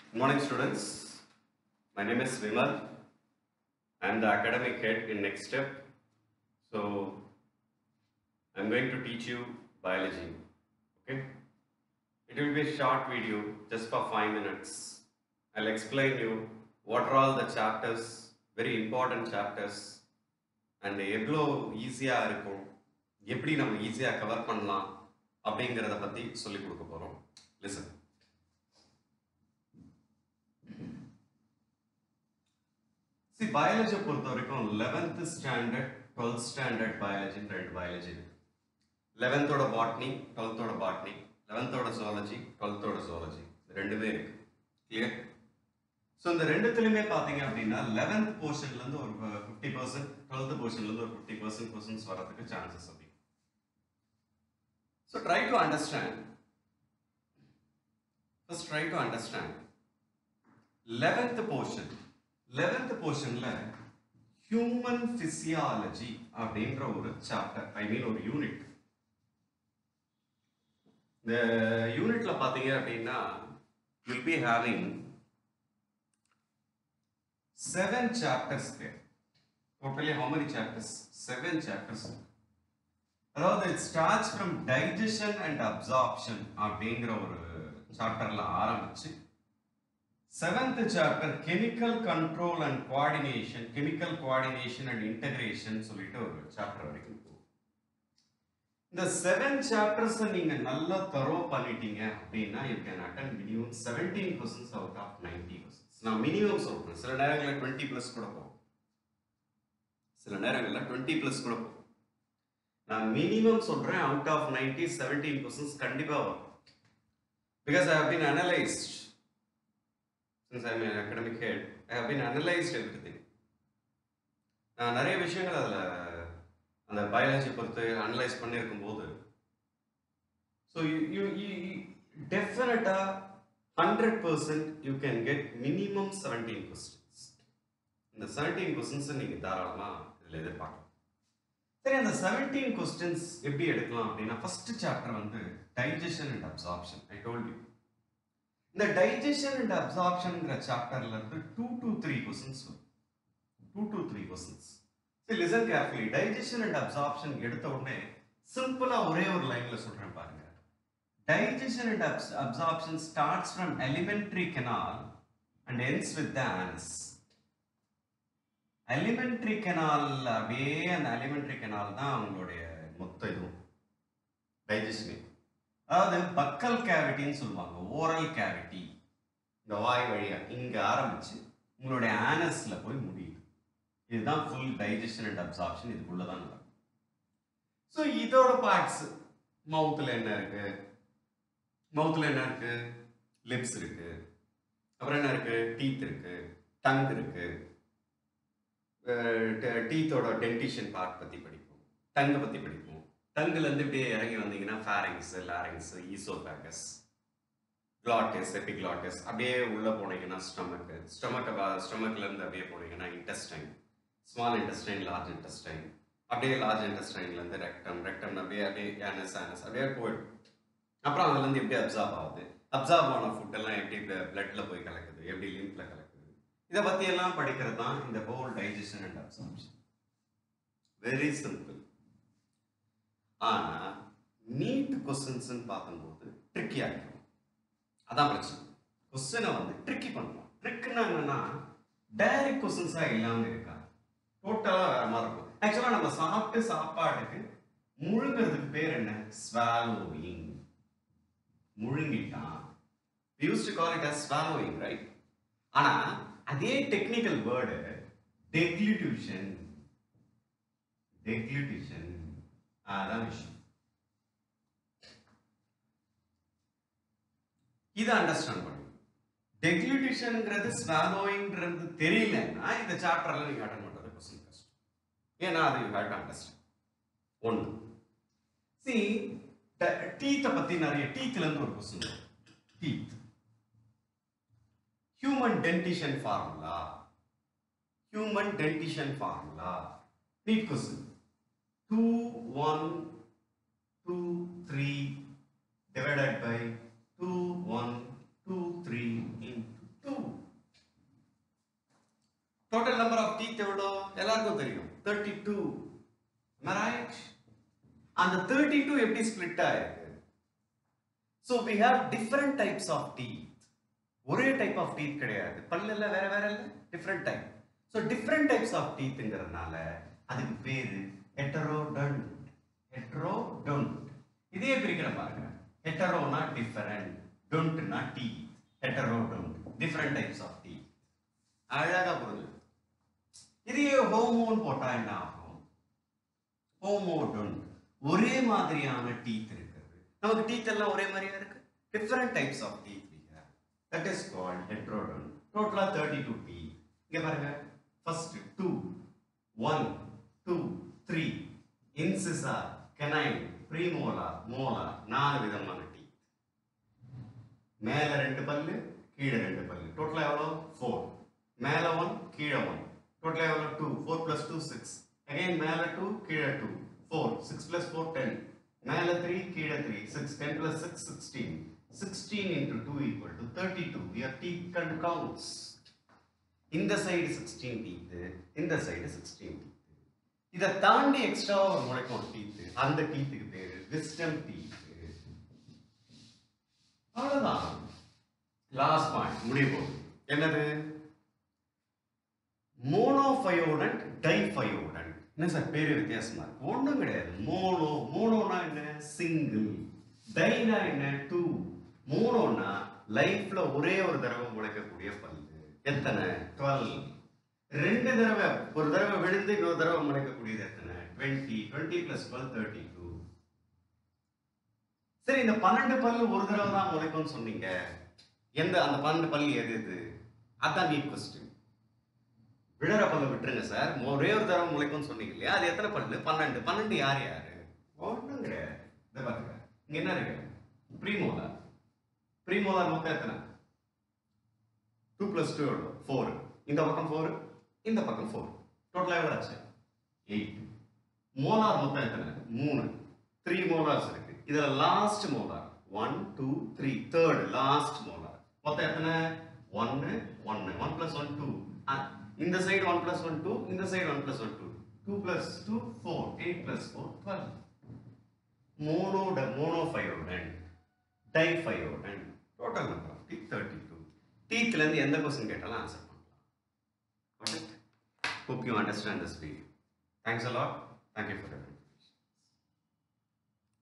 Good morning, students. My name is Vimal. I am the academic head in Next Step. So, I am going to teach you biology. Okay? It will be a short video just for five minutes. I'll explain you what are all the chapters, very important chapters, and எவ்வளோ ஈஸியாக இருக்கும் எப்படி நம்ம ஈஸியாக cover பண்ணலாம் அப்படிங்கிறத பற்றி சொல்லிக் கொடுக்க போகிறோம் லிசன் சி பயாலஜியை பொறுத்த வரைக்கும் லெவன்த் ஸ்டாண்டர்ட் டுவெல்த் ஸ்டாண்டர்ட் பயாலஜின்னு ரெண்டு பயாலஜி இருக்கு லெவன்த்தோட பாட்னி டுவெல்த்தோட பாட்னி லெவன்த்தோட ஜுவாலஜி டுவெல்த்தோட ஜுவாலஜி ரெண்டுமே இருக்கு கிளியர் ஸோ இந்த ரெண்டுத்துலையுமே பார்த்தீங்க அப்படின்னா லெவன்த் போர்ஷன்லேருந்து ஒரு ஃபிஃப்டி பர்சன்ட் டுவெல்த் போர்ஷன்லேருந்து ஒரு ஃபிஃப்டி பர்சன்ட் கொஸ்டின்ஸ் வரதுக்கு சான்சஸ் அதிகம் so try to understand first try to understand eleventh portion eleventh போர்ஷன்ல ஹியூமன் பிசியாலஜி அப்படின்ற ஒரு சாப்டர் ஐ மீன் ஒரு யூனிட் இந்த யூனிட்ல பாத்தீங்க அப்படின்னா will be having seven chapters there totally how many chapters seven chapters அதாவது it starts from digestion and absorption அப்படிங்கிற ஒரு சாப்டர்ல ஆரம்பிச்சு seventh chapter chemical control and coordination chemical coordination and integration சொல்லிட்டு ஒரு சாப்டர் வரைக்கும் போகும் இந்த செவன் சாப்டர்ஸ் நீங்க நல்லா தரோ பண்ணிட்டீங்க அப்படின்னா you can attain minimum seventeen questions out of ninety questions நான் மினிமம் சொல்றேன் சில நேரங்களில் டுவெண்ட்டி பிளஸ் கூட போகும் சில நேரங்களில் டுவெண்ட்டி பிளஸ் கூட போகும் நான் மினிமம் சொல்றேன் out of ninety seventeen questions கண்டிப்பா வரும் because I have been analysed since I'm an academic head, I have been analyzed everything. நான் நிறைய விஷயங்கள் அதில் அந்த பயாலஜி பொறுத்து அனலைஸ் பண்ணியிருக்கும் போது ஸோ யூ யூ டெஃபினட்டாக hundred percent you can get minimum seventeen questions இந்த செவன்டீன் கொஸ்டின்ஸை நீங்கள் தாராளமாக இதில் எதிர்பார்க்கலாம் சரி அந்த செவன்டீன் கொஸ்டின்ஸ் எப்படி எடுக்கலாம் அப்படின்னா ஃபர்ஸ்ட் சாப்டர் வந்து digestion and absorption I told you இந்த டைஜஷன் அண்ட் அப்சார்ப்ஷன்ங்கிற சாப்டர்ல இருந்து டூ டு த்ரீ கொஸ்டின்ஸ் வரும் டூ டு த்ரீ கொஸ்டின்ஸ் சரி listen carefully digestion and absorption எடுத்த உடனே சிம்பிளா ஒரே ஒரு லைன்ல சொல்றேன் பாருங்க digestion and absorption starts from alimentary canal and ends with the anus alimentary canal அப்படியே அந்த எலிமெண்ட்ரி கெனால் தான் அவங்களுடைய மொத்த இதுவும் டைஜஷனே அதாவது பக்கல் கேவிட்டின்னு சொல்லுவாங்க ஓரல் கேவிட்டி இந்த வாய் வழியா இங்க ஆரம்பிச்சு உங்களுடைய ஆனஸ்ல போய் முடியுது இதுதான் ஃபுல் டைஜஷன் அண்ட் அப்சார்ப்ஷன் இதுக்குள்ள தான் நடக்கும் ஸோ இதோட பார்ட்ஸ் மவுத்தில் என்ன இருக்கு மவுத்தில் என்ன இருக்கு லிப்ஸ் இருக்கு அப்புறம் என்ன இருக்கு டீத் இருக்கு டங் இருக்கு டீத்தோட டென்டிஷன் பார்ட் பத்தி படிப்போம் டங்கை பத்தி படிப்போம் டங்குல இருந்து இப்படியே இறங்கி வந்தீங்கன்னா pharynx larynx oesophagus glottis epiglottis அப்படியே உள்ள போனீங்கன்னா ஸ்டமக்கு ஸ்டமக் ஸ்டமக்ல இருந்து அப்படியே போனீங்கன்னா intestine small intestine large intestine அப்படியே லார்ஜ் இன்டெஸ்டைன்ல இருந்து ரெக்டம் ரெக்டம் அப்படியே அப்படியே ஆனஸ் ஆனஸ் அப்படியே போயிடும் அப்புறம் அதுல இருந்து எப்படி அப்சார்ப் ஆகுது அப்சார்ப் ஆன ஃபுட் எல்லாம் எப்படி பிளட்ல போய் கலக்குது எப்படி லிம்ப்ல கலக்குது இதை பத்தி எல்லாம் படிக்கிறது தான் இந்த whole digestion and absorption very simple ஆனா நீட் கொஸ்டின்ஸ் பார்க்கும்போது ட்ரிக்கி ஆகிடும் அதான் பிரச்சனை கொஸ்டினை வந்து ட்ரிக்கி பண்ணுவோம் ட்ரிக்னா என்னன்னா டைரக்ட் கொஸ்டின்ஸா இல்லாம இருக்கா டோட்டலா வேற மாதிரி இருக்கும் ஆக்சுவலா நம்ம சாப்பிட்டு சாப்பாடுக்கு முழுங்கிறதுக்கு பேர் என்ன ஸ்வாலோயிங் முழுங்கிட்டான் use to call it as swallowing right ஆனா அதே டெக்னிக்கல் வேர்டு டெக்லிட்யூஷன் டெக்லிட்யூஷன் அதான் விஷயம் இதை அண்டர்ஸ்டாண்ட் பண்ணுங்க டெக்லியூட்டிஷன்ங்கிறது ஸ்வாலோயிங்கிறது தெரியலன்னா இந்த சாப்டர்ல நீங்க அட்டன் பண்றது கொஸ்டின் கஷ்டம் ஏன்னா அது யூ ஹேவ் டு அண்டர்ஸ்டாண்ட் ஒன்று சி டீத்தை பத்தி நிறைய டீத்ல இருந்து ஒரு கொஸ்டின் வரும் teeth human dentition formula human dentition formula NEET question two one two three divided by 2, 1, 2, 3 into teeth எவ்வளோ எல்லாருக்கும் தெரியும் தேர்ட்டி டூ ரைட் அந்த தேர்ட்டி டூ எப்படி ஸ்பிளிட் ஆயிருக்கு so we have different types of teeth ஒரே type of teeth கிடையாது பல்லு இல்ல வேற வேற இல்ல different type so different types of டீத்ங்கிறதுனால அதுக்கு பேரு ஹெட்டரோடன்ட் ஹெட்ரோடொன்ட் இதே பிரிக்கிற பாருங்க ஹெட்டரோனா டிஃபரண்ட் டொன்ட்னா teeth heterodont different types of teeth அழகா புரிஞ்சு இதையே ஹோமோன்னு போட்டா என்ன ஆகும் ஹோமோடொன்ட் ஒரே மாதிரியான டீத் இருக்கிறது நமக்கு டீத் எல்லாம் ஒரே மாதிரியா இருக்கு different types of teeth that is called heterodont டோட்டலா தேர்ட்டி டூ டீத் இங்க பாருங்க first two one two three incisor canine premolar molar நாலு விதமான டீத் மேல ரெண்டு பல்லு கீழே ரெண்டு பல்லு டோட்டலா எவ்வளோ ஃபோர் மேல ஒன் கீழே ஒன் டோட்டலா எவ்வளோ two four plus two six again மேல டூ கீழே two four six plus four ten மேல த்ரீ கீழே three six ten plus six sixteen sixteen into two equal to thirty two your teeth can counts இந்த side sixteen teeth இந்த side sixteen teeth இதை தாண்டி extra ஒரு முளைக்கும் teeth அந்த டீத்துக்கு பேரு விஸ்டம் டீத்து அவ்வளவுதான் லாஸ்ட் பாயிண்ட் முடிய போகுது என்னது மோனோஃபயோடன்ட் டைஃபயோடன்ட் என்ன சார் பேரு வித்தியாசமா இருக்கு ஒண்ணும் கிடையாது மோனோ மோனோனா என்ன சிங்கிள் டைனா என்ன டூ மோனோனா லைஃப்ல ஒரே ஒரு தடவை முளைக்கக்கூடிய பல்லு எத்தனை டுவெல் ரெண்டு தடவை ஒரு தடவை விழுந்து இன்னொரு தடவை முளைக்கக்கூடியது எத்தனை twenty twenty plus twelve thirty two சரி இந்த பன்னெண்டு பல்லு ஒரு தடவை தான் முளைக்கும்னு சொன்னீங்க எந்த அந்த பன்னெண்டு பல்லு எது எது அதான் நீட் கொஸ்டின் விழற பல்லு விட்டுருங்க சார் ஒரே ஒரு தடவை முளைக்கும்னு சொன்னீங்க இல்லையா அது எத்தனை பல்லு பன்னெண்டு பன்னெண்டு யார் யாரு ஒன்றும் கிடையாது இதை பாருங்க இங்க என்ன இருக்கு ப்ரீமோலார் ப்ரீமோலார் மொத்தம் எத்தனை டூ பிளஸ் டூ எவ்வளோ ஃபோர் இந்த பக்கம் ஃபோர் இந்த பக்கம் ஃபோர் டோட்டலாக எவ்வளோ ஆச்சு எயிட் மோலார் மொத்தம் எத்தனை மூணு த்ரீ மோலார்ஸ் இருக்கு இதுல last molar one two three third last molar மொத்தம் எத்தனை ஒன்னு ஒன்னு ஒன் பிளஸ் ஒன் டூ இந்த side one plus one two இந்த side one plus one two two plus two four eight plus four twelve மோனோட monophyodont diphyodont total number of teeth thirty two டீத்லேருந்து எந்த question கேட்டாலும் answer பண்ணலாம் hope you understand this video thanks a lot thank you for